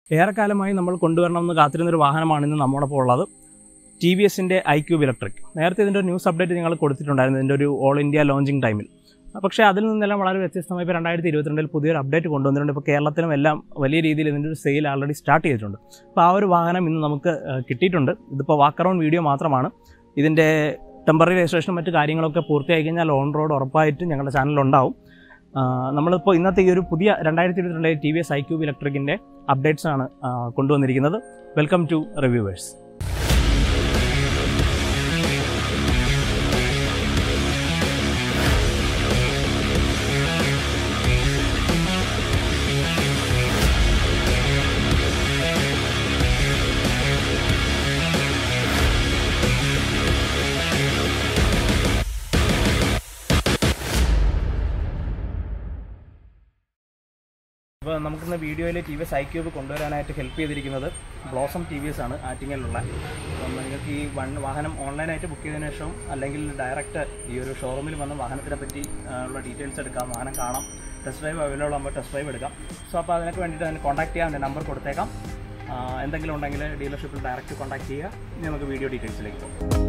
ഏറെക്കാലമായി നമ്മൾ കൊണ്ടുവരണമെന്ന് കാത്തിരുന്നൊരു വാഹനമാണ് ഇന്ന് നമ്മോടൊപ്പം ഉള്ളത് ടി വി എസിൻ്റെ ഐ ക്യൂബ് ഇലക്ട്രിക് നേരത്തെ ഇതിൻ്റെ ഒരു ന്യൂസ് അപ്ഡേറ്റ് നിങ്ങൾ കൊടുത്തിട്ടുണ്ടായിരുന്നു ഇതിൻ്റെ ഒരു ഓൾ ഇന്ത്യ ലോഞ്ചിങ് ടൈമിൽ പക്ഷേ അതിൽ നിന്നെല്ലാം വളരെ വ്യത്യസ്തമായി ഇപ്പോൾ രണ്ടായിരത്തി ഇരുപത്തിരണ്ടിൽ പുതിയൊരു അപ്ഡേറ്റ് കൊണ്ടുവന്നിട്ടുണ്ട് ഇപ്പോൾ കേരളത്തിലും എല്ലാം വലിയ രീതിയിൽ ഇതിൻ്റെ ഒരു സെയിൽ ആൾറെഡി സ്റ്റാർട്ട് ചെയ്തിട്ടുണ്ട് അപ്പോൾ ആ ഒരു വാഹനം ഇന്ന് നമുക്ക് ഏഹ്, കിട്ടിയിട്ടുണ്ട് ഇതിപ്പോൾ വാക്ക് അറൗണ്ട് വീഡിയോ മാത്രമാണ് ഇതിൻ്റെ ടെമ്പററി രജിസ്ട്രേഷനും മറ്റു കാര്യങ്ങളൊക്കെ പൂർത്തിയായി കഴിഞ്ഞാൽ ഓൺ റോഡ് ഉറപ്പായിട്ടും ഞങ്ങളുടെ ചാനലിലുണ്ടാവും ആ, നമ്മളിപ്പോൾ ഇന്നത്തെ ഈ ഒരു പുതിയ രണ്ടായിരത്തി ഇരുപത്തിരണ്ടിലെ T V S I cube ഇലക്ട്രിക്കിൻ്റെ അപ്ഡേറ്റ്സ് ആണ് ആ, കൊണ്ടുവന്നിരിക്കുന്നത് വെൽക്കം ടു റിവ്യൂവേഴ്സ് അപ്പോൾ നമുക്കിന്ന് വീഡിയോയിൽ T V S I cube കൊണ്ടുവരാനായിട്ട് ഹെൽപ്പ് ചെയ്തിരിക്കുന്നത് ബ്ലോസം ടി വി എസ് ആണ് ആറ്റിങ്ങലിലുള്ള അപ്പം നിങ്ങൾക്ക് ഈ വൺ വാഹനം ഓൺലൈനായിട്ട് ബുക്ക് ചെയ്തതിനു ശേഷം അല്ലെങ്കിൽ ഡയറക്റ്റ് ഈ ഒരു ഷോറൂമിൽ വന്ന് വാഹനത്തിനെ പറ്റി ആ, ഉള്ള ഡീറ്റെയിൽസ് എടുക്കാം വാഹനം കാണാം ടെസ്റ്റ് ഡ്രൈവ് അവൈലബിൾ ആകുമ്പോൾ ടെസ്റ്റ് ഡ്രൈവ് എടുക്കാം സോ അപ്പോൾ അതിനൊക്കെ വേണ്ടിയിട്ട് തന്നെ കോൺടാക്ട് ചെയ്യാൻ എൻ്റെ നമ്പർ കൊടുത്തേക്കാം ആ, എന്തെങ്കിലും ഉണ്ടെങ്കിൽ ഡീലർഷിപ്പിൽ ഡയറക്റ്റ് കോൺടാക്ട് ചെയ്യുക ഇനി നമുക്ക് വീഡിയോ ഡീറ്റെയിൽസിലേക്ക് പോകാം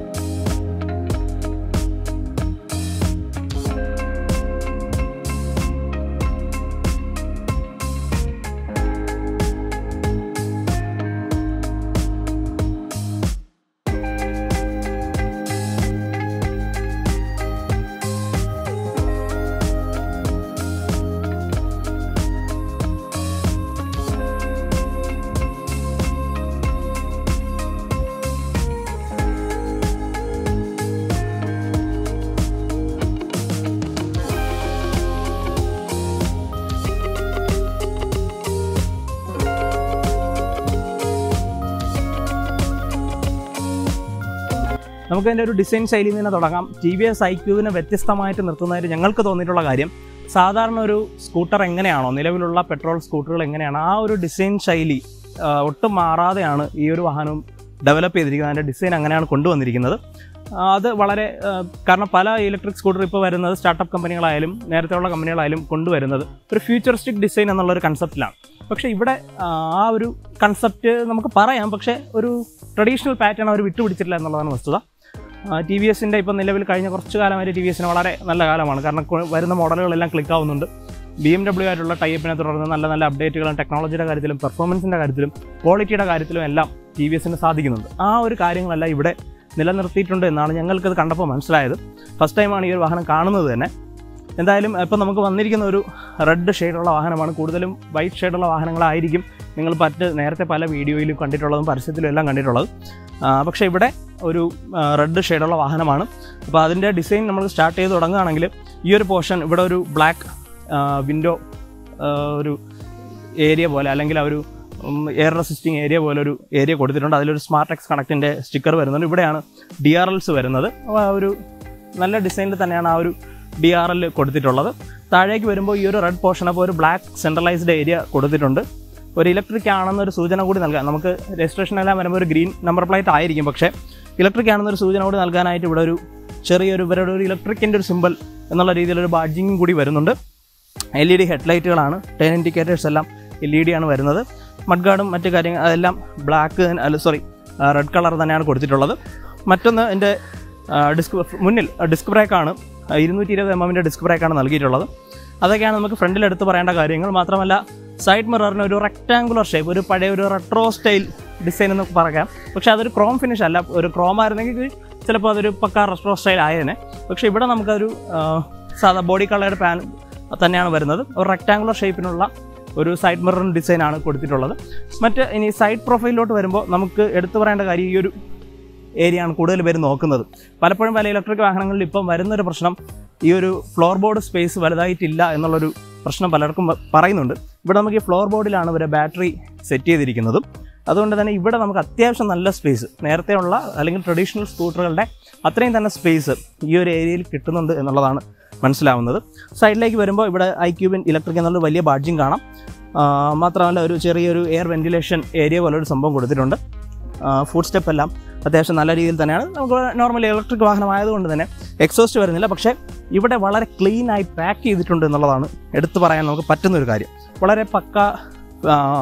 നമുക്ക് അതിൻ്റെ ഒരു ഡിസൈൻ ശൈലിയിൽ നിന്ന് തുടങ്ങാം ടി വി എസ് ഐ ക്യൂവിനെ വ്യത്യസ്തമായിട്ട് നിർത്തുന്നതായിട്ട് ഞങ്ങൾക്ക് തോന്നിയിട്ടുള്ള കാര്യം സാധാരണ ഒരു സ്കൂട്ടർ എങ്ങനെയാണോ നിലവിലുള്ള പെട്രോൾ സ്കൂട്ടറുകൾ എങ്ങനെയാണ് ആ ഒരു ഡിസൈൻ ശൈലി ആ, ഒട്ടും മാറാതെയാണ് ഈ ഒരു വാഹനം ഡെവലപ്പ് ചെയ്തിരിക്കുന്നത് അതിൻ്റെ ഡിസൈൻ അങ്ങനെയാണ് കൊണ്ടുവന്നിരിക്കുന്നത് ആ, അത് വളരെ ആ, കാരണം പല ഇലക്ട്രിക് സ്കൂട്ടർ ഇപ്പോൾ വരുന്നത് സ്റ്റാർട്ടപ്പ് കമ്പനികളായാലും നേരത്തെയുള്ള കമ്പനികളായാലും കൊണ്ടുവരുന്നത് ഒരു ഫ്യൂച്ചറിസ്റ്റിക് ഡിസൈൻ എന്നുള്ള ഒരു കൺസെപ്റ്റിലാണ് പക്ഷേ ഇവിടെ ആ, ആ ഒരു കൺസെപ്റ്റ് നമുക്ക് പറയാം പക്ഷേ ഒരു ട്രഡീഷണൽ പാറ്റേൺ അവർ വിട്ടുപിടിച്ചിട്ടില്ല എന്നുള്ളതാണ് വസ്തുത ടി വി എസിൻ്റെ ഇപ്പം നിലവിൽ കഴിഞ്ഞ കുറച്ച് കാലമായിട്ട് ടി വി എസിന് വളരെ നല്ല കാലമാണ് കാരണം കൊ- വരുന്ന മോഡലുകളെല്ലാം ക്ലിക്ക് ആവുന്നുണ്ട് ബി എം ഡബ്ല്യു ആയിട്ടുള്ള ടൈപ്പിനെ തുടർന്ന് നല്ല നല്ല അപ്ഡേറ്റുകളും ടെക്നോളജിയുടെ കാര്യത്തിലും പെർഫോമൻസിൻ്റെ കാര്യത്തിലും ക്വാളിറ്റിയുടെ കാര്യത്തിലും എല്ലാം ടി വി എസിന് സാധിക്കുന്നുണ്ട് ആ ഒരു കാര്യങ്ങളെല്ലാം ഇവിടെ നിലനിർത്തിയിട്ടുണ്ട് എന്നാണ് ഞങ്ങൾക്കത് കണ്ടപ്പോൾ മനസ്സിലായത് ഫസ്റ്റ് ടൈമാണ് ഈ ഒരു വാഹനം കാണുന്നത് തന്നെ എന്തായാലും ഇപ്പം നമുക്ക് വന്നിരിക്കുന്ന ഒരു റെഡ് ഷെയ്ഡുള്ള വാഹനമാണ് കൂടുതലും വൈറ്റ് ഷെയ്ഡുള്ള വാഹനങ്ങളായിരിക്കും നിങ്ങൾ മറ്റ് നേരത്തെ പല വീഡിയോയിലും കണ്ടിട്ടുള്ളതും പരസ്യത്തിലും എല്ലാം കണ്ടിട്ടുള്ളത് ആ, പക്ഷേ ഇവിടെ ഒരു റെഡ് ഷെയ്ഡുള്ള വാഹനമാണ് അപ്പോൾ അതിൻ്റെ ഡിസൈൻ നമ്മൾ സ്റ്റാർട്ട് ചെയ്ത് തുടങ്ങുകയാണെങ്കിൽ ഈ ഒരു പോർഷൻ ഇവിടെ ഒരു ബ്ലാക്ക് വിൻഡോ ഒരു ഏരിയ പോലെ അല്ലെങ്കിൽ ആ ഒരു എയർ റെസിസ്റ്റിംഗ് ഏരിയ പോലെ ഒരു ഏരിയ കൊടുത്തിട്ടുണ്ട് അതിലൊരു സ്മാർട്ട് എക്സ് കണക്റ്റിൻ്റെ സ്റ്റിക്കർ വരുന്നുണ്ട് ഇവിടെയാണ് ഡി ആർ എൽസ് വരുന്നത് അപ്പോൾ ആ ഒരു നല്ല ഡിസൈനിൽ തന്നെയാണ് ആ ഒരു ഡി ആർ എൽ കൊടുത്തിട്ടുള്ളത് താഴേക്ക് വരുമ്പോൾ ഈ ഒരു റെഡ് പോർഷൻ അപ്പോൾ ഒരു ബ്ലാക്ക് സെൻട്രലൈസ്ഡ് ഏരിയ കൊടുത്തിട്ടുണ്ട് ഒരു ഇലക്ട്രിക് ആണെന്നൊരു സൂചന കൂടി നൽകാം നമുക്ക് രജിസ്ട്രേഷൻ എല്ലാം വരുമ്പോൾ ഒരു ഗ്രീൻ നമ്പർ പ്ലേറ്റ് ആയിരിക്കും പക്ഷേ ഇലക്ട്രിക് ആണെന്നൊരു സൂചന കൂടി നൽകാനായിട്ട് ഇവിടെ ഒരു ചെറിയൊരു ഇവരുടെ ഒരു ഇലക്ട്രിക്കിൻ്റെ ഒരു സിമ്പിൾ എന്നുള്ള രീതിയിലൊരു ബാഡ്ജിങ്ങും കൂടി വരുന്നുണ്ട് എൽ ഇ ഡി ഹെഡ്ലൈറ്റുകളാണ് ടേൺ ഇൻഡിക്കേറ്റേഴ്സ് എല്ലാം എൽ ഇ ഡി ആണ് വരുന്നത് മഡ് ഗാർഡും മറ്റു കാര്യങ്ങൾ അതെല്ലാം ബ്ലാക്ക് അല്ല സോറി റെഡ് കളർ തന്നെയാണ് കൊടുത്തിട്ടുള്ളത് മറ്റൊന്ന് എൻ്റെ ഡിസ്ക് മുന്നിൽ ഡിസ്ക് ബ്രേക്കാണ് ഇരുന്നൂറ്റി ഇരുപത് എം എമ്മിൻ്റെ ഡിസ്ക് ബ്രേക്കാണ് നൽകിയിട്ടുള്ളത് അതൊക്കെയാണ് നമുക്ക് ഫ്രണ്ടിൽ എടുത്ത് പറയേണ്ട കാര്യങ്ങൾ മാത്രമല്ല സൈഡ് മിററിന് ഒരു റെക്ടാങ്കുലർ ഷേപ്പ് ഒരു പഴയ ഒരു റെട്രോ സ്റ്റൈൽ ഡിസൈൻ എന്ന് പറയാം പക്ഷേ അതൊരു ക്രോം ഫിനിഷ് അല്ല ഒരു ക്രോം ആയിരുന്നെങ്കിൽ ചിലപ്പോൾ അതൊരു പക്ക റെട്രോ സ്റ്റൈൽ ആയേനെ പക്ഷേ ഇവിടെ നമുക്കൊരു ആ, സാധാ ബോഡി കളേർഡ് പാൻ തന്നെയാണ് വരുന്നത് ഒരു റെക്ടാങ്കുലർ ഷേപ്പിനുള്ള ഒരു സൈഡ് മിററിൻ ഡിസൈനാണ് കൊടുത്തിട്ടുള്ളത് മറ്റ് ഇനി സൈഡ് പ്രൊഫൈലിലോട്ട് വരുമ്പോൾ നമുക്ക് എടുത്തു പറയേണ്ട കാര്യം ഈ ഒരു ഏരിയ ആണ് കൂടുതൽ പേര് നോക്കുന്നത് പലപ്പോഴും പല ഇലക്ട്രിക് വാഹനങ്ങളിൽ ഇപ്പം വരുന്നൊരു പ്രശ്നം ഈ ഒരു ഫ്ലോർ ബോർഡ് സ്പേസ് വലുതായിട്ടില്ല എന്നുള്ളൊരു പ്രശ്നം പലർക്കും പ- പറയുന്നുണ്ട് ഇവിടെ നമുക്ക് ഈ ഫ്ലോർ ബോർഡിലാണ് ഇവരെ ബാറ്ററി സെറ്റ് ചെയ്തിരിക്കുന്നതും അതുകൊണ്ട് തന്നെ ഇവിടെ നമുക്ക് അത്യാവശ്യം നല്ല സ്പേസ് നേരത്തെയുള്ള അല്ലെങ്കിൽ ട്രഡീഷണൽ സ്കൂട്ടറുകളുടെ അത്രയും തന്നെ സ്പേസ് ഈ ഒരു ഏരിയയിൽ കിട്ടുന്നുണ്ട് എന്നുള്ളതാണ് മനസ്സിലാവുന്നത് സൈഡിലേക്ക് വരുമ്പോൾ ഇവിടെ ഐ ക്യൂബിൻ ഇലക്ട്രിക് എന്നുള്ള വലിയ ബാഡ്ജിങ് കാണാം ആ, മാത്രമല്ല ഒരു ചെറിയൊരു എയർ വെന്റിലേഷൻ ഏരിയ പോലെ ഒരു സംഭവം കൊടുത്തിട്ടുണ്ട് ഫുഡ് സ്റ്റെപ്പ് എല്ലാം അത്യാവശ്യം നല്ല രീതിയിൽ തന്നെയാണ് നമുക്ക് നോർമലി ഇലക്ട്രിക് വാഹനമായതുകൊണ്ട് തന്നെ എക്സോസ്റ്റ് വരുന്നില്ല പക്ഷേ ഇവിടെ വളരെ ക്ലീൻ ആയി പാക്ക് ചെയ്തിട്ടുണ്ട് എന്നുള്ളതാണ് എടുത്തു പറയാൻ നമുക്ക് പറ്റുന്ന ഒരു കാര്യം വളരെ പക്ക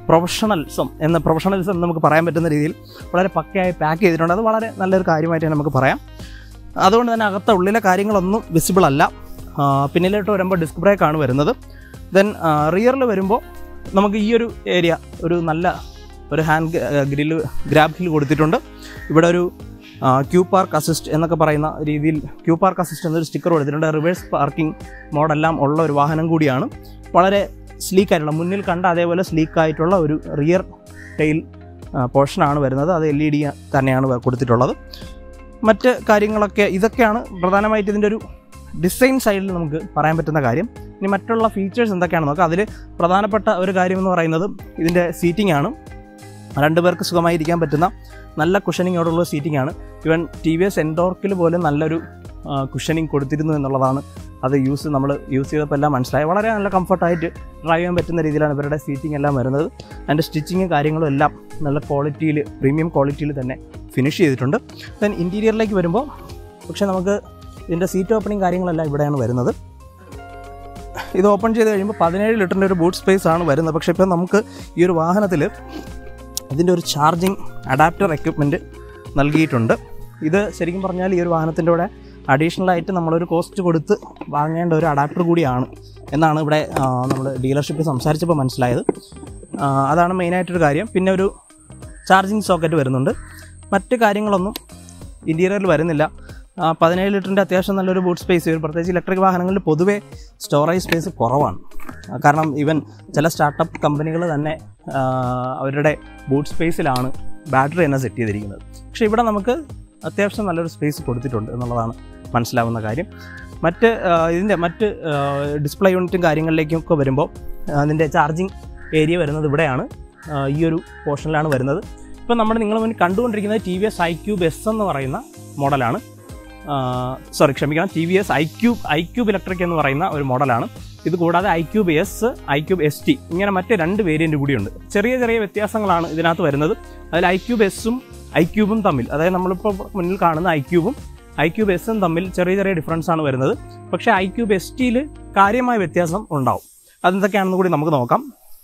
പ്രൊഫഷണൽസം എന്ന പ്രൊഫഷണലിസം എന്ന് നമുക്ക് പറയാൻ പറ്റുന്ന രീതിയിൽ വളരെ പക്കയായി പാക്ക് ചെയ്തിട്ടുണ്ട് അത് വളരെ നല്ലൊരു കാര്യമായിട്ട് തന്നെ നമുക്ക് പറയാം അതുകൊണ്ട് തന്നെ അകത്ത ഉള്ളിലെ കാര്യങ്ങളൊന്നും വിസിബിൾ അല്ല ആ, പിന്നിലോട്ട് വരുമ്പോൾ ഡിസ്ക് ബ്രേക്കാണ് വരുന്നത് ദെൻ റിയറിൽ വരുമ്പോൾ നമുക്ക് ഈ ഒരു ഏരിയ ഒരു നല്ല ഒരു ഹാൻഡ് ഗ്രില്ല് ഗ്രാബ് ഹിൽ കൊടുത്തിട്ടുണ്ട് ഇവിടെ ഒരു ക്യൂ പാർക്ക് അസിസ്റ്റ് എന്നൊക്കെ പറയുന്ന രീതിയിൽ ക്യൂ പാർക്ക് അസിസ്റ്റ് എന്നൊരു സ്റ്റിക്കർ കൊടുത്തിട്ടുണ്ട് റിവേഴ്സ് പാർക്കിംഗ് മോഡെല്ലാം ഉള്ള ഒരു വാഹനം കൂടിയാണ് വളരെ സ്ലീക്ക് ആയിട്ടുള്ള മുന്നിൽ കണ്ട അതേപോലെ സ്ലീക്ക് ആയിട്ടുള്ള ഒരു റിയർ ടെയിൽ പോർഷനാണ് വരുന്നത് അത് എൽ ഇ ഡി തന്നെയാണ് വ- കൊടുത്തിട്ടുള്ളത് മറ്റ് കാര്യങ്ങളൊക്കെ ഇതൊക്കെയാണ് പ്രധാനമായിട്ട് ഇതിൻ്റെ ഒരു ഡിസൈൻ സൈഡിൽ നമുക്ക് പറയാൻ പറ്റുന്ന കാര്യം ഇനി മറ്റുള്ള ഫീച്ചേഴ്സ് എന്തൊക്കെയാണെന്ന് നോക്കാം അതിൽ പ്രധാനപ്പെട്ട ഒരു കാര്യം എന്ന് പറയുന്നത് ഇതിൻ്റെ സീറ്റിംഗ് ആണ് രണ്ട് പേർക്ക് സുഖമായി ഇരിക്കാൻ പറ്റുന്ന നല്ല കുഷനിങ്ങോടുള്ള സീറ്റിംഗ് ആണ് ഇവൻ ടി വി എസ് എൻഡോർക്കിൽ പോലും നല്ലൊരു കുഷനിങ് കൊടുത്തിരുന്നു എന്നുള്ളതാണ് അത് യൂസ് നമ്മൾ യൂസ് ചെയ്തപ്പോൾ എല്ലാം മനസ്സിലായി വളരെ നല്ല കംഫർട്ടായിട്ട് ഡ്രൈവ് ചെയ്യാൻ പറ്റുന്ന രീതിയിലാണ് ഇവരുടെ സീറ്റിംഗ് എല്ലാം വരുന്നത് അതിൻ്റെ സ്റ്റിച്ചിങ്ങും കാര്യങ്ങളും എല്ലാം നല്ല ക്വാളിറ്റിയിൽ പ്രീമിയം ക്വാളിറ്റിയിൽ തന്നെ ഫിനിഷ് ചെയ്തിട്ടുണ്ട് ദെൻ ഇൻറ്റീരിയറിലേക്ക് വരുമ്പോൾ പക്ഷേ നമുക്ക് ഇതിൻ്റെ സീറ്റ് ഓപ്പണിങ് കാര്യങ്ങളെല്ലാം ഇവിടെയാണ് വരുന്നത് ഇത് ഓപ്പൺ ചെയ്ത് കഴിയുമ്പോൾ പതിനേഴ് ലിറ്ററിൻ്റെ ഒരു ബൂട്ട് സ്പേസ് ആണ് വരുന്നത് പക്ഷേ ഇപ്പോൾ നമുക്ക് ഈ ഒരു വാഹനത്തിൽ ഇതിൻ്റെ ഒരു ചാർജിങ് അഡാപ്റ്റർ എക്യുപ്മെൻറ്റ് നൽകിയിട്ടുണ്ട് ഇത് ശരിക്കും പറഞ്ഞാൽ ഈ ഒരു വാഹനത്തിൻ്റെ കൂടെ അഡീഷണൽ ആയിട്ട് നമ്മളൊരു കോസ്റ്റ് കൊടുത്ത് വാങ്ങേണ്ട ഒരു അഡാപ്റ്റർ കൂടിയാണ് എന്നാണ് ഇവിടെ നമ്മൾ ഡീലർഷിപ്പിൽ സംസാരിച്ചപ്പോൾ മനസ്സിലായത് ആ, അതാണ് മെയിനായിട്ടൊരു കാര്യം പിന്നെ ഒരു ചാർജിങ് സോക്കറ്റ് വരുന്നുണ്ട് മറ്റ് കാര്യങ്ങളൊന്നും ഇൻറ്റീരിയറിൽ വരുന്നില്ല ആ, പതിനേഴ് ലിറ്ററിൻ്റെ അത്യാവശ്യം നല്ലൊരു ബൂട്ട് സ്പേസ് വരും പ്രത്യേകിച്ച് ഇലക്ട്രിക് വാഹനങ്ങളിൽ പൊതുവേ സ്റ്റോറേജ് സ്പേസ് കുറവാണ് ആ, കാരണം ഈവൻ ചില സ്റ്റാർട്ടപ്പ് കമ്പനികൾ തന്നെ ആ, അവരുടെ ബൂട്ട് സ്പേസിലാണ് ബാറ്ററി തന്നെ സെറ്റ് ചെയ്തിരിക്കുന്നത് പക്ഷേ ഇവിടെ നമുക്ക് അത്യാവശ്യം നല്ലൊരു സ്പേസ് കൊടുത്തിട്ടുണ്ട് എന്നുള്ളതാണ് മനസ്സിലാവുന്ന കാര്യം മറ്റ് ആ, ഇതിൻ്റെ മറ്റ് ഡിസ്പ്ലേ യൂണിറ്റും കാര്യങ്ങളിലേക്കും ഒക്കെ വരുമ്പോൾ അതിൻ്റെ ചാർജിങ് ഏരിയ വരുന്നത് ഇവിടെയാണ് ആ, ഈ ഒരു പോർഷനിലാണ് വരുന്നത് ഇപ്പം നമ്മൾ നിങ്ങൾ മുന്നിൽ കണ്ടുകൊണ്ടിരിക്കുന്നത് T V S I cube S എന്ന് പറയുന്ന മോഡലാണ് സോറി ക്ഷമിക്കണം T V S I cube I cube electric എന്ന് പറയുന്ന ഒരു മോഡലാണ് ഇത് കൂടാതെ I cube S I cube S T ഇങ്ങനെ മറ്റ് രണ്ട് വേരിയൻ്റ് കൂടിയുണ്ട് ചെറിയ ചെറിയ വ്യത്യാസങ്ങളാണ് ഇതിനകത്ത് വരുന്നത് അതിൽ ഐ ക്യൂബ് എസും ഐ ക്യൂബും തമ്മിൽ അതായത് നമ്മളിപ്പോൾ മുന്നിൽ കാണുന്ന ഐ ക്യൂബും ഐ ക്യൂബ് എസും തമ്മിൽ ചെറിയ ചെറിയ ഡിഫറൻസ് ആണ് വരുന്നത് പക്ഷേ ഐ ക്യൂബ് എസ് ടിയിൽ കാര്യമായ വ്യത്യാസം ഉണ്ടാവും അതെന്തൊക്കെയാണെന്ന് കൂടി നമുക്ക് നോക്കാം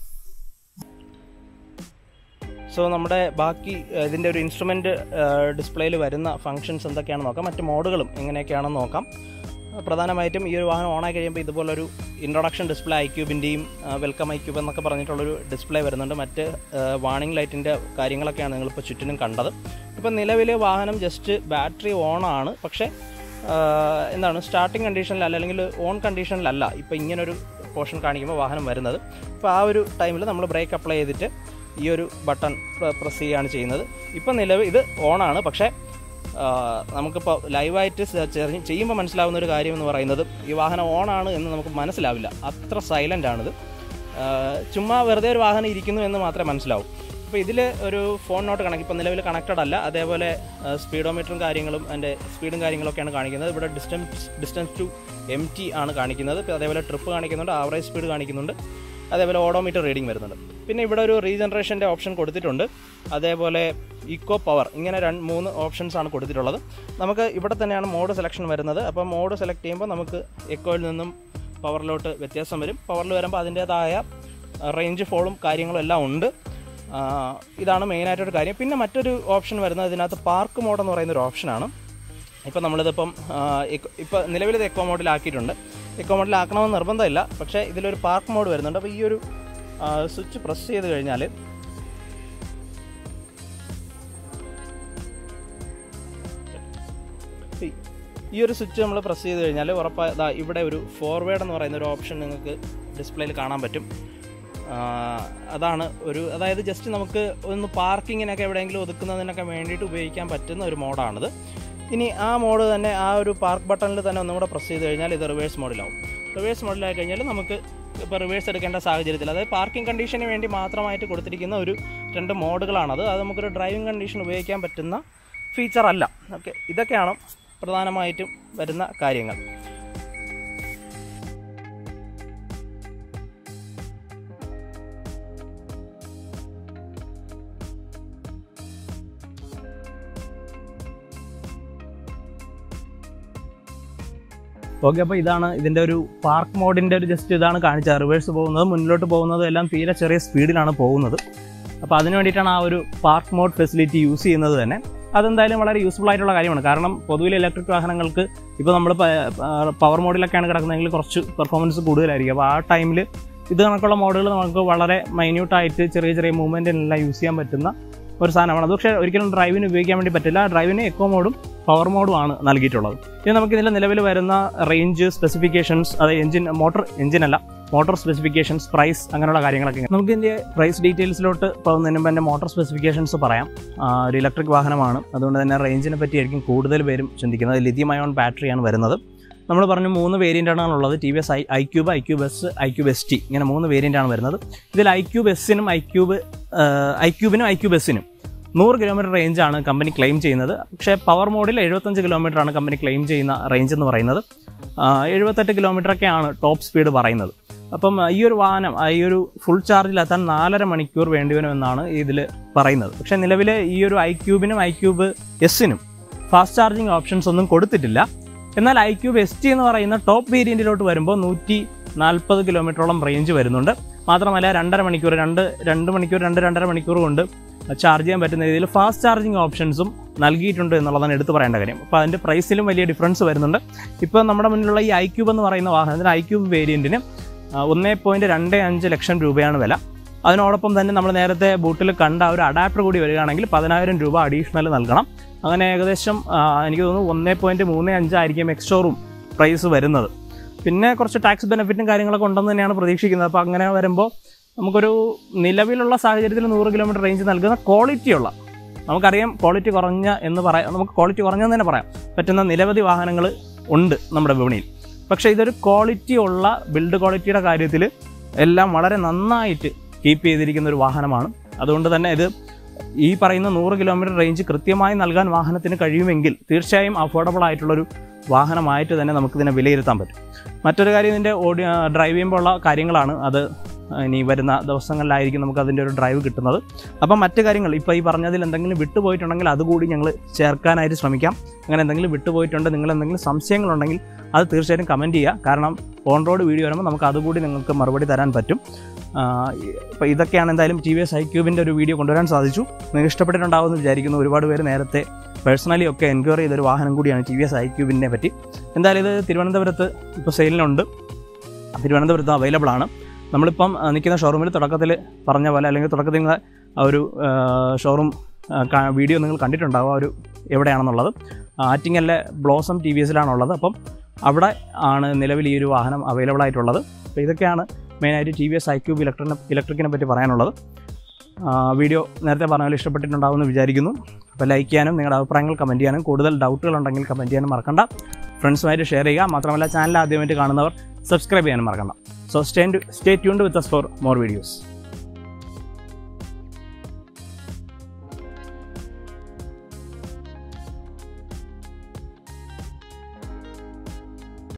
സോ നമ്മുടെ ബാക്കി ഏഹ്, ഇതിൻ്റെ ഒരു ഇൻസ്ട്രുമെൻ്റ് ഡിസ്പ്ലേയിൽ വരുന്ന ഫങ്ഷൻസ് എന്തൊക്കെയാണെന്ന് നോക്കാം മറ്റ് മോഡുകളും എങ്ങനെയൊക്കെയാണെന്ന് നോക്കാം ഏഹ്, പ്രധാനമായിട്ടും ഈ ഒരു വാഹനം ഓണായി കഴിയുമ്പോൾ ഇതുപോലൊരു ഇൻട്രൊഡക്ഷൻ ഡിസ്പ്ലേ ഐക്യൂബിൻ്റെയും വെൽക്കം ഐക്യൂബ് എന്നൊക്കെ പറഞ്ഞിട്ടുള്ളൊരു ഡിസ്പ്ലേ വരുന്നുണ്ട് മറ്റ് വാണിംഗ് ലൈറ്റിൻ്റെ കാര്യങ്ങളൊക്കെയാണ് നിങ്ങളിപ്പോൾ ചുറ്റിനും കണ്ടത് ഇപ്പം നിലവിൽ വാഹനം ജസ്റ്റ് ബാറ്ററി ഓണാണ് പക്ഷേ ഏഹ്, എന്താണ് സ്റ്റാർട്ടിംഗ് കണ്ടീഷനിലല്ല അല്ലെങ്കിൽ ഓൺ കണ്ടീഷനിലല്ല ഇപ്പോൾ ഇങ്ങനൊരു പോർഷൻ കാണിക്കുമ്പോൾ വാഹനം വരുന്നത് അപ്പോൾ ആ ഒരു ടൈമിൽ നമ്മൾ ബ്രേക്ക് അപ്ലൈ ചെയ്തിട്ട് ഈ ഒരു ബട്ടൺ പ്രസ് ചെയ്യുകയാണ് ചെയ്യുന്നത് ഇപ്പം നിലവിൽ ഇത് ഓണാണ് പക്ഷേ ആ, നമുക്കിപ്പോൾ ലൈവായിട്ട് സ- ചെറി- ചെയ്യുമ്പോൾ മനസ്സിലാവുന്ന ഒരു കാര്യം എന്ന് പറയുന്നത് ഈ വാഹനം ഓണാണ് എന്ന് നമുക്ക് മനസ്സിലാവില്ല അത്ര സൈലൻ്റ് ആണിത് ആ, ചുമ്മാ വെറുതെ ഒരു വാഹനം ഇരിക്കുന്നു എന്ന് മാത്രമേ മനസ്സിലാവൂ അപ്പോൾ ഇതിൽ ഒരു ഫോൺ നോട്ട് കണക്ട് ഇപ്പോൾ നിലവിൽ കണക്റ്റഡ് അല്ല അതേപോലെ സ്പീഡോമീറ്ററും കാര്യങ്ങളും അതിൻ്റെ സ്പീഡും കാര്യങ്ങളൊക്കെയാണ് കാണിക്കുന്നത് ഇവിടെ distance distance to empty ആണ് കാണിക്കുന്നത് ഇപ്പോൾ അതേപോലെ ട്രിപ്പ് കാണിക്കുന്നുണ്ട് ആവറേജ് സ്പീഡ് കാണിക്കുന്നുണ്ട് അതേപോലെ ഓഡോമീറ്റർ റീഡിംഗ് വരുന്നുണ്ട് പിന്നെ ഇവിടെ ഒരു റീജനറേഷൻ്റെ ഓപ്ഷൻ കൊടുത്തിട്ടുണ്ട് അതേപോലെ ഇക്കോ പവർ ഇങ്ങനെ രണ്ട് മൂന്ന് ഓപ്ഷൻസ് ആണ് കൊടുത്തിട്ടുള്ളത് നമുക്ക് ഇവിടെ തന്നെയാണ് മോഡ് സെലക്ഷൻ വരുന്നത് അപ്പോൾ മോഡ് സെലക്ട് ചെയ്യുമ്പോൾ നമുക്ക് എക്കോയിൽ നിന്നും പവറിലോട്ട് വ്യത്യാസം വരും പവറിൽ വരുമ്പോൾ അതിൻ്റേതായ റേഞ്ച് ഫോളും കാര്യങ്ങളും എല്ലാം ഉണ്ട് ആ, ഇതാണ് മെയിനായിട്ടൊരു കാര്യം പിന്നെ മറ്റൊരു ഓപ്ഷൻ വരുന്നത് ഇതിനകത്ത് പാർക്ക് മോഡ് എന്ന് പറയുന്ന ഒരു ഓപ്ഷനാണ് ഇപ്പം നമ്മളിതിപ്പം ഇപ്പോൾ നിലവിൽ ഇത് എക്കോ മോഡിലാക്കിയിട്ടുണ്ട് എക്കോ മോഡിലാക്കണമെന്ന് നിർബന്ധമില്ല പക്ഷേ ഇതിലൊരു പാർക്ക് മോഡ് വരുന്നുണ്ട് അപ്പോൾ ഈ ഒരു സ്വിച്ച് പ്രസ് ചെയ്ത് കഴിഞ്ഞാൽ ഈ- ഈ ഒരു സ്വിച്ച് നമ്മൾ പ്രസ് ചെയ്ത് കഴിഞ്ഞാൽ ഉറപ്പായ ദാ ഇവിടെ ഒരു ഫോർവേഡ് എന്ന് പറയുന്ന ഒരു ഓപ്ഷൻ നിങ്ങൾക്ക് ഡിസ്പ്ലേയിൽ കാണാൻ പറ്റും ആ, അതാണ് ഒരു അതായത് ജസ്റ്റ് നമുക്ക് ഒന്ന് പാർക്കിങ്ങിനൊക്കെ എവിടെയെങ്കിലും ഒതുക്കുന്നതിനൊക്കെ വേണ്ടിയിട്ട് ഉപയോഗിക്കാൻ പറ്റുന്ന ഒരു മോഡാണിത് ഇനി ആ മോഡ് തന്നെ ആ ഒരു പാർക്ക് ബട്ടണിൽ തന്നെ ഒന്നും കൂടെ പ്രസ് ചെയ്ത് കഴിഞ്ഞാൽ ഇത് റിവേഴ്സ് മോഡിലാവും റിവേഴ്സ് മോഡിലായി കഴിഞ്ഞാൽ നമുക്ക് ഇപ്പോൾ റിവേഴ്സ് എടുക്കേണ്ട സാഹചര്യത്തിൽ അതായത് പാർക്കിംഗ് കണ്ടീഷന് വേണ്ടി മാത്രമായിട്ട് കൊടുത്തിരിക്കുന്ന ഒരു രണ്ട് മോഡുകളാണത് അത് നമുക്കൊരു ഡ്രൈവിംഗ് കണ്ടീഷൻ ഉപയോഗിക്കാൻ പറ്റുന്ന ഫീച്ചർ അല്ല ഓക്കെ ഇതൊക്കെയാണ് പ്രധാനമായിട്ടും വരുന്ന കാര്യങ്ങൾ ഓക്കെ അപ്പോൾ ഇതാണ് ഇതിൻ്റെ ഒരു പാർക്ക് മോഡിൻ്റെ ഒരു ജസ്റ്റ് ഇതാണ് കാണിച്ചത് റിവേഴ്സ് പോകുന്നത് മുന്നിലോട്ട് പോകുന്നതും എല്ലാം തീരെ ചെറിയ സ്പീഡിലാണ് പോകുന്നത് അപ്പോൾ അതിന് വേണ്ടിയിട്ടാണ് ആ ഒരു പാർക്ക് മോഡ് ഫെസിലിറ്റി യൂസ് ചെയ്യുന്നത് തന്നെ അതെന്തായാലും വളരെ യൂസ്ഫുൾ ആയിട്ടുള്ള കാര്യമാണ് കാരണം പൊതുവിൽ ഇലക്ട്രിക് വാഹനങ്ങൾക്ക് ഇപ്പോൾ നമ്മൾ പവർ മോഡിലൊക്കെയാണ് കിടക്കുന്നതെങ്കിൽ കുറച്ച് പെർഫോമൻസ് കൂടുതലായിരിക്കും അപ്പോൾ ആ ടൈമിൽ ഇത് കണക്കുള്ള മോഡുകൾ നമുക്ക് വളരെ മൈന്യൂട്ടായിട്ട് ചെറിയ ചെറിയ മൂവ്മെൻറ്റിനെല്ലാം യൂസ് ചെയ്യാൻ പറ്റുന്ന ഒരു സാധനമാണ് അത് പക്ഷേ ഒരിക്കലും ഡ്രൈവിന് ഉപയോഗിക്കാൻ വേണ്ടി പറ്റില്ല ഡ്രൈവിന് എക്കോ മോഡും പവർ മോഡും ആണ് നൽകിയിട്ടുള്ളത് ഇനി നമുക്ക് ഇതിൽ നിലവിൽ വരുന്ന റേഞ്ച് സ്പെസിഫിക്കേഷൻസ് അത് എഞ്ചിൻ മോട്ടോർ എഞ്ചിൻ അല്ല മോട്ടോർ സ്പെസിഫിക്കേഷൻസ് പ്രൈസ് അങ്ങനെയുള്ള കാര്യങ്ങളൊക്കെ നമുക്ക് ഇതിൻ്റെ പ്രൈസ് ഡീറ്റെയിൽസിലോട്ട് പോകുന്നതിന് മുമ്പ് എൻ്റെ മോട്ടോർ സ്പെസിഫിക്കേഷൻസ് പറയാം ആ, ഒരു ഇലക്ട്രിക് വാഹനമാണ് അതുകൊണ്ട് തന്നെ റേഞ്ചിനെ പറ്റിയായിരിക്കും കൂടുതൽ പേരും ചിന്തിക്കുന്നത് ലിഥിയം അയോൺ ബാറ്ററിയാണ് വരുന്നത് നമ്മൾ പറഞ്ഞു മൂന്ന് വേരിയൻ്റാണ് ഉള്ളത് T V S I I cube I cube S I cube S T ഇങ്ങനെ മൂന്ന് വേരിയൻ്റാണ് വരുന്നത് ഇതിൽ ഐ ക്യൂബ് എസിനും ഐ ക്യൂബ് ഐ ക്യൂബിനും ഐ ക്യൂബ് എസിനും നൂറ് കിലോമീറ്റർ റേഞ്ചാണ് കമ്പനി ക്ലെയിം ചെയ്യുന്നത് പക്ഷേ പവർ മോഡിൽ എഴുപത്തഞ്ച് കിലോമീറ്ററാണ് കമ്പനി ക്ലെയിം ചെയ്യുന്ന റേഞ്ച് എന്ന് പറയുന്നത് ആ, എഴുപത്തെട്ട് കിലോമീറ്ററൊക്കെയാണ് ടോപ്പ് സ്പീഡ് പറയുന്നത് അപ്പം ഈ ഒരു വാഹനം ഈ ഒരു ഫുൾ ചാർജിലെത്താൻ നാലര മണിക്കൂർ വേണ്ടിവരുമെന്നാണ് ഇതിൽ പറയുന്നത് പക്ഷേ നിലവിൽ ഈ ഒരു ഐ ക്യൂബിനും ഐ ക്യൂബ് എസിനും ഫാസ്റ്റ് ചാർജിങ് ഓപ്ഷൻസ് ഒന്നും കൊടുത്തിട്ടില്ല എന്നാൽ ഐ ക്യൂബ് എസ് ടി എന്ന് പറയുന്ന ടോപ്പ് വേരിയൻറ്റിലോട്ട് വരുമ്പോൾ നൂറ്റി നാൽപ്പത് കിലോമീറ്ററോളം റേഞ്ച് വരുന്നുണ്ട് മാത്രമല്ല രണ്ടര മണിക്കൂർ രണ്ട് രണ്ട് മണിക്കൂർ രണ്ട് രണ്ടര മണിക്കൂർ കൊണ്ട് ചാർജ് ചെയ്യാൻ പറ്റുന്ന രീതിയിൽ ഫാസ്റ്റ് ചാർജിങ് ഓപ്ഷൻസും നൽകിയിട്ടുണ്ട് എന്നുള്ളതാണ് എടുത്തു പറയേണ്ട കാര്യം അപ്പോൾ അതിൻ്റെ പ്രൈസിലും വലിയ ഡിഫറൻസ് വരുന്നുണ്ട് ഇപ്പോൾ നമ്മുടെ മുന്നിലുള്ള ഈ ഐ ക്യൂബ് എന്ന് പറയുന്ന വാഹനത്തിന് ഐ ക്യൂബ് വേരിയൻറ്റിന് ഒന്നേ പോയിൻറ്റ് രണ്ട് അഞ്ച് ലക്ഷം രൂപയാണ് വില അതിനോടൊപ്പം തന്നെ നമ്മൾ നേരത്തെ ബൂട്ടിൽ കണ്ട ആ ഒരു അഡാപ്റ്റർ കൂടി വരികയാണെങ്കിൽ പതിനായിരം രൂപ അഡീഷണൽ നൽകണം അങ്ങനെ ഏകദേശം ആ, എനിക്ക് തോന്നുന്നു ഒന്നേ പോയിൻറ്റ് മൂന്ന് അഞ്ചായിരിക്കും എക്സ്ഷോറൂം പ്രൈസ് വരുന്നത് പിന്നെ കുറച്ച് ടാക്സ് ബെനിഫിറ്റും കാര്യങ്ങളൊക്കെ ഉണ്ടെന്ന് തന്നെയാണ് പ്രതീക്ഷിക്കുന്നത് അപ്പോൾ അങ്ങനെ വരുമ്പോൾ നമുക്കൊരു നിലവിലുള്ള സാഹചര്യത്തിൽ നൂറ് കിലോമീറ്റർ റേഞ്ച് നൽകുന്ന ക്വാളിറ്റിയുള്ള നമുക്കറിയാം ക്വാളിറ്റി കുറഞ്ഞ എന്ന് പറയാം നമുക്ക് ക്വാളിറ്റി കുറഞ്ഞെന്ന് തന്നെ പറയാം പറ്റുന്ന നിരവധി വാഹനങ്ങൾ ഉണ്ട് നമ്മുടെ വിപണിയിൽ പക്ഷേ ഇതൊരു ക്വാളിറ്റി ഉള്ള ബിൽഡ് ക്വാളിറ്റിയുടെ കാര്യത്തിൽ എല്ലാം വളരെ നന്നായിട്ട് കീപ്പ് ചെയ്തിരിക്കുന്ന ഒരു വാഹനമാണ് അതുകൊണ്ട് തന്നെ ഇത് ഈ പറയുന്ന നൂറ് കിലോമീറ്റർ റേഞ്ച് കൃത്യമായി നൽകാൻ വാഹനത്തിന് കഴിയുമെങ്കിൽ തീർച്ചയായും അഫോർഡബിൾ ആയിട്ടുള്ളൊരു വാഹനമായിട്ട് തന്നെ നമുക്കിതിനെ വിലയിരുത്താൻ പറ്റും മറ്റൊരു കാര്യം ഇതിൻ്റെ ഓടി ഡ്രൈവ് ചെയ്യുമ്പോൾ ഉള്ള കാര്യങ്ങളാണ് അത് ഇനി വരുന്ന ദിവസങ്ങളിലായിരിക്കും നമുക്ക് അതിൻ്റെ ഒരു ഡ്രൈവ് കിട്ടുന്നത് അപ്പം മറ്റു കാര്യങ്ങൾ ഇപ്പോൾ ഈ പറഞ്ഞതിൽ എന്തെങ്കിലും വിട്ടുപോയിട്ടുണ്ടെങ്കിൽ അതുകൂടി ഞങ്ങൾ ചേർക്കാനായിട്ട് ശ്രമിക്കാം അങ്ങനെ എന്തെങ്കിലും വിട്ടുപോയിട്ടുണ്ട് നിങ്ങൾ എന്തെങ്കിലും സംശയങ്ങളുണ്ടെങ്കിൽ അത് തീർച്ചയായിട്ടും കമൻറ്റ് ചെയ്യുക കാരണം ഓൺ റോഡ് വീഡിയോ വരുമ്പോൾ നമുക്ക് അതുകൂടി നിങ്ങൾക്ക് മറുപടി തരാൻ പറ്റും ഇപ്പോൾ ഇതൊക്കെയാണ് എന്തായാലും ടി വി എസ് ഐ ക്യൂബിൻ്റെ ഒരു വീഡിയോ കൊണ്ടുവരാൻ സാധിച്ചു നിങ്ങൾക്ക് ഇഷ്ടപ്പെട്ടിട്ടുണ്ടാവുമെന്ന് വിചാരിക്കുന്നു ഒരുപാട് പേര് നേരത്തെ പേഴ്സണലി ഒക്കെ എൻക്വയറി ചെയ്തൊരു വാഹനം കൂടിയാണ് ടി വി എസ് ഐ ക്യൂബിനെ പറ്റി എന്തായാലും ഇത് തിരുവനന്തപുരത്ത് ഇപ്പോൾ സെയിലിനുണ്ട് തിരുവനന്തപുരത്ത് അവൈലബിൾ ആണ് നമ്മളിപ്പം ആ, നിൽക്കുന്ന ഷോറൂമിൽ തുടക്കത്തിൽ പറഞ്ഞ പോലെ അല്ലെങ്കിൽ തുടക്കത്തിൽ നിങ്ങൾ ആ ഒരു ഷോറൂം വീഡിയോ നിങ്ങൾ കണ്ടിട്ടുണ്ടാവും ആ ഒരു എവിടെയാണെന്നുള്ളത് ആറ്റിങ്ങലിലെ ബ്ലോസം ടി വി എസിലാണുള്ളത് അപ്പം അവിടെ ആണ് നിലവിൽ ഈ ഒരു വാഹനം അവൈലബിൾ ആയിട്ടുള്ളത് അപ്പോൾ ഇതൊക്കെയാണ് മെയിനായിട്ട് T V S I cube ഇലക്ട്രിനെ ഇലക്ട്രിക്കിനെ പറ്റി പറയാനുള്ളത് ആ, വീഡിയോ നേരത്തെ പറഞ്ഞ പോലെ ഇഷ്ടപ്പെട്ടിട്ടുണ്ടാവുമെന്ന് വിചാരിക്കുന്നു അപ്പോൾ ലൈക്ക് ചെയ്യാനും നിങ്ങളുടെ അഭിപ്രായങ്ങൾ കമൻറ്റ് ചെയ്യാനും കൂടുതൽ ഡൗട്ടുകൾ ഉണ്ടെങ്കിൽ കമൻറ്റ് ചെയ്യാനും മറക്കണ്ട ഫ്രണ്ട്സുമായിട്ട് ഷെയർ ചെയ്യുക മാത്രമല്ല ചാനൽ ആദ്യമായിട്ട് കാണുന്നവർ സബ്സ്ക്രൈബ് ചെയ്യാനും മറക്കണ്ട so stay stay tuned with us for more videos